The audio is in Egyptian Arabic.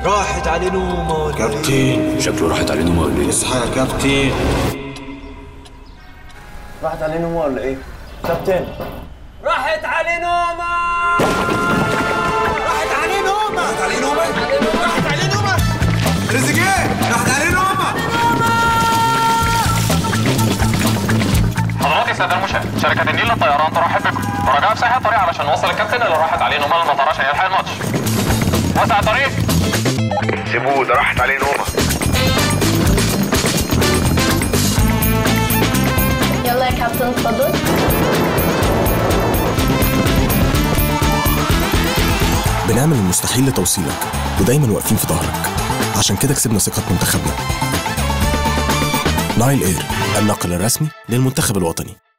راحت عليه نومه ولا إيه؟ كابتن شكله راحت عليه نومه ولا ايه؟ اصحى يا كابتن راحت عليه نومه ولا ايه؟ كابتن راحت عليه نومه راحت عليه نومه راحت عليه نومه راحت عليه نومه تريزيجيه راحت عليه نومه حضرات السادة المشاهد شركة النيل للطيران ترحب بكم ورجاء بساحة الطريق علشان نوصل الكابتن اللي راحت عليه نومة المطار عشان يلحق الماتش وسع الطريق سيبوه ده راحت عليه نومه يلا يا كابتن اتفضل بنعمل المستحيل لتوصيلك ودايما واقفين في ظهرك عشان كده كسبنا ثقة منتخبنا نايل اير الناقل الرسمي للمنتخب الوطني